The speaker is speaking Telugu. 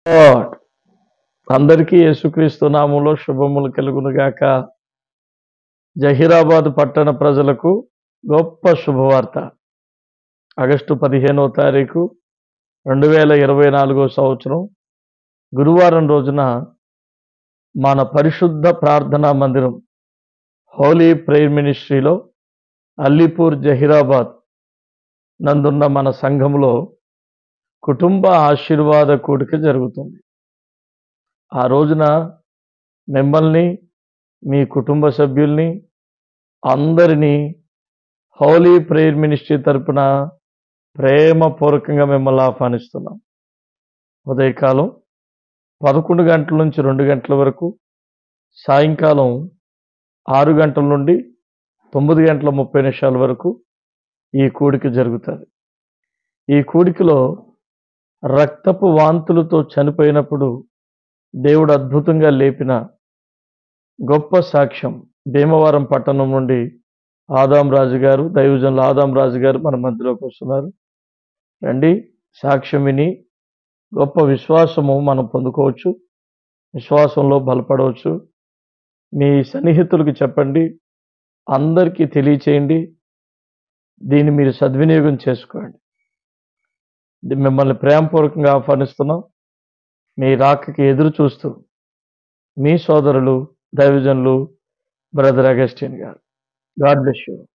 God. అందరికీ యేసుక్రీస్తు నామంలో శుభములు కలుగును గాక జహీరాబాద్ పట్టణ ప్రజలకు గొప్ప శుభవార్త ఆగస్టు పదిహేనవ తారీఖు రెండు వేల ఇరవై నాలుగో సంవత్సరం గురువారం రోజున మన పరిశుద్ధ ప్రార్థనా మందిరం హోలీ ప్రేయర్ మినిస్ట్రీలో అల్లీపూర్ జహీరాబాద్ నందున్న మన సంఘంలో కుటుంబ ఆశీర్వాద కూడిక జరుగుతుంది ఆ రోజున మిమ్మల్ని మీ కుటుంబ సభ్యుల్ని అందరినీ హోలీ ప్రేయర్ మినిస్ట్రీ తరపున ప్రేమపూర్వకంగా మిమ్మల్ని ఆహ్వానిస్తున్నాం ఉదయకాలం పదకొండు గంటల నుంచి రెండు గంటల వరకు సాయంకాలం ఆరు గంటల నుండి తొమ్మిది గంటల ముప్పై నిమిషాల వరకు ఈ కూడిక జరుగుతుంది ఈ కూడికలో రక్తపు వాంతులతో చనిపోయినప్పుడు దేవుడు అద్భుతంగా లేపిన గొప్ప సాక్ష్యం భీమవరం పట్టణం నుండి ఆదాం రాజు గారు దైవజనులు ఆదాం రాజు గారు మన మధ్యలోకి వస్తున్నారు రండి సాక్ష్యం విని గొప్ప విశ్వాసము మనం పొందుకోవచ్చు విశ్వాసంలో బలపడవచ్చు మీ సన్నిహితులకు చెప్పండి అందరికీ తెలియచేయండి దీన్ని మీరు సద్వినియోగం చేసుకోండి ఇది మిమ్మల్ని ప్రేమపూర్వకంగా ఆహ్వానిస్తున్నాం మీ రాకకి ఎదురు చూస్తూ మీ సోదరులు దైవజనులు బ్రదర్ అగస్టిన్ గారు గాడ్ బ్లెస్ యూ